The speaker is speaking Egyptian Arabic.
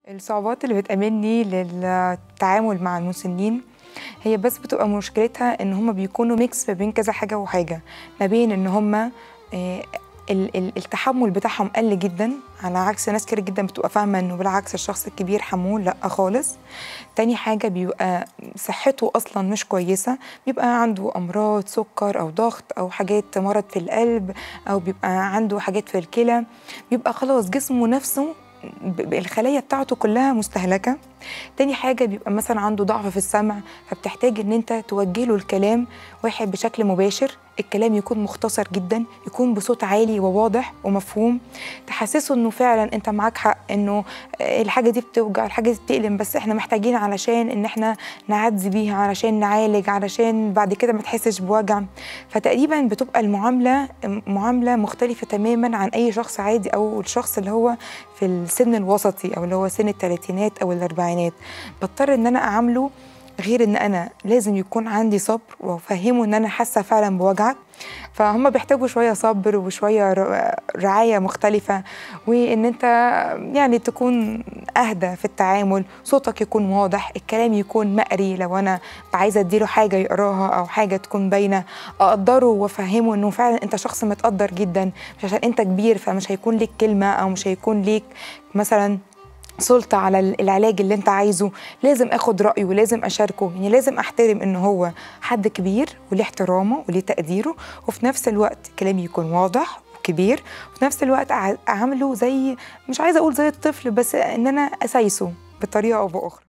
الصعوبات اللي بتقابلني للتعامل مع المسنين هي بس بتبقى مشكلتها ان هم بيكونوا ميكس ما بين كذا حاجه وحاجه ما بين ان هم آه، ال- ال- التحمل بتاعهم قل جدا على عكس ناس كتير جدا بتبقى فاهمه انه بالعكس الشخص الكبير حمول لا خالص تاني حاجه بيبقى صحته اصلا مش كويسه بيبقى عنده امراض سكر او ضغط او حاجات مرض في القلب او بيبقى عنده حاجات في الكلى بيبقى خلاص جسمه نفسه ب- ب- الخلايا بتاعته كلها مستهلكه تاني حاجه بيبقى مثلا عنده ضعف في السمع فبتحتاج ان انت توجه له الكلام واحد بشكل مباشر الكلام يكون مختصر جدا يكون بصوت عالي وواضح ومفهوم تحسسه انه فعلا انت معاك حق انه آه، الحاجه دي بتوجع الحاجه دي بتألم بس احنا محتاجين علشان ان احنا نعدي بيها علشان نعالج علشان بعد كده ما تحسش بوجع فتقريبا بتبقى المعامله معامله مختلفه تماما عن اي شخص عادي او الشخص اللي هو في السن الوسطي او اللي هو سن الثلاثينات او الاربعينات بضطر ان انا اعامله غير ان انا لازم يكون عندي صبر وافهمه ان انا حاسه فعلا بوجعك فهم بيحتاجوا شويه صبر وشويه ر- رعايه مختلفه وان انت يعني تكون اهدى في التعامل صوتك يكون واضح الكلام يكون مقري لو انا عايزه اديله حاجه يقراها او حاجه تكون باينه اقدره وافهمه انه فعلا انت شخص متقدر جدا مش عشان انت كبير فمش هيكون ليك كلمه او مش هيكون ليك مثلا سلطة على ال- العلاج اللي انت عايزه لازم اخد رأيه ولازم اشاركه يعني لازم احترم ان هو حد كبير وليه احترامه وليه تقديره وفي نفس الوقت كلامي يكون واضح وكبير وفي نفس الوقت أع- اعامله زي مش عايزة اقول زي الطفل بس ان انا اسايسه بطريقة او باخرى